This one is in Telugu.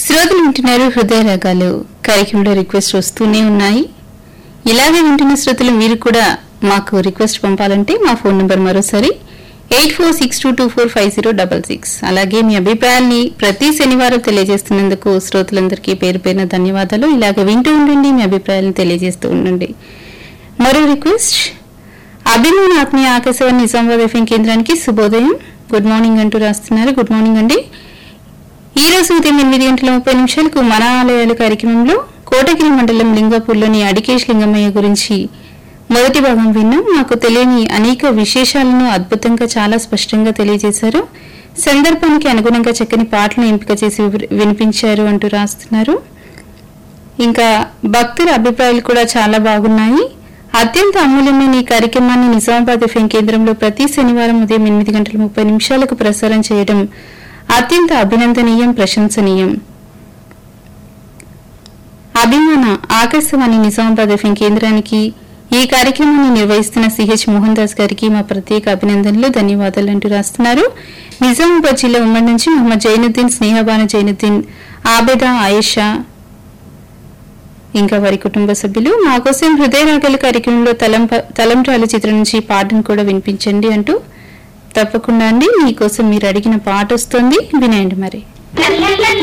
శ్రోతలు వింటున్నారు హృదయ రాగాలు కార్యక్రమంలో రిక్వెస్ట్ వస్తూనే ఉన్నాయి ఇలాగే వింటున్న శ్రోతలు మీరు కూడా మాకు రిక్వెస్ట్ పంపాలంటే మా ఫోన్ నంబర్ మరోసారి eight four six two two four five zero double six అలాగే మీ అభిప్రాయాల్ని ప్రతి శనివారం తెలియజేస్తున్నందుకు శ్రోతలందరికీ పేరు పేరున ధన్యవాదాలు ఇలాగే వింటూ ఉండండి మీ అభిప్రాయాలను తెలియజేస్తూ ఉండండి మరో రిక్వెస్ట్ అభిమాన ఆత్మీయ ఆకాశవాణి నిజామాబాద్ ఎఫ్ఎం కేంద్రానికి శుభోదయం గుడ్ మార్నింగ్ అంటూ రాస్తున్నారు గుడ్ మార్నింగ్ అండి ఈ రోజు ఉదయం ఎనిమిది గంటల ముప్పై నిమిషాలకు మన ఆలయాలు కార్యక్రమంలో కోటగిరి మండలం లింగాపూర్లోని అడికేష్ లింగమయ్య గురించి మొదటి భాగం విన్నాం నాకు తెలియని అనేక విశేషాలను అద్భుతంగా చాలా స్పష్టంగా తెలియజేశారు సందర్భానికి అనుగుణంగా చక్కని పాటలను ఎంపిక చేసి వివరి- వినిపించారు అంటూ రాస్తున్నారు ఇంకా భక్తుల అభిప్రాయాలు కూడా చాలా బాగున్నాయి అత్యంత అమూల్యమైన ఈ కార్యక్రమాన్ని నిజామాబాద్ ఎఫ్ఎం కేంద్రంలో ప్రతి శనివారం ఉదయం ఎనిమిది గంటల ముప్పై నిమిషాలకు ప్రసారం చేయడం అత్యంత అభినందనీయం ప్రశంసనీయం అభిమాన ఆకాశవాణి నిజామాబాద్ ఎఫ్ఎం కేంద్రానికి ఈ కార్యక్రమాన్ని నిర్వహిస్తున్న సిహెచ్ మోహన్ దాస్ గారికి మా ప్రత్యేక అభినందనలు ధన్యవాదాలు అంటూ రాస్తున్నారు నిజామాబాద్ జిల్లా ఉమ్మడి నుంచి మహమ్మద్ జైనుద్దీన్ స్నేహబాను జైనుద్దీన్ ఆబెదా ఆయేషా ఇంకా వారి కుటుంబ సభ్యులు మా కోసం హృదయ రాగల కార్యక్రమంలో తలంప తలంట్రాల చిత్రం నుంచి ఈ పాటను కూడా వినిపించండి అంటూ తప్పకుండా అండి మీకోసం మీరు అడిగిన పాట వస్తుంది వినండి మరి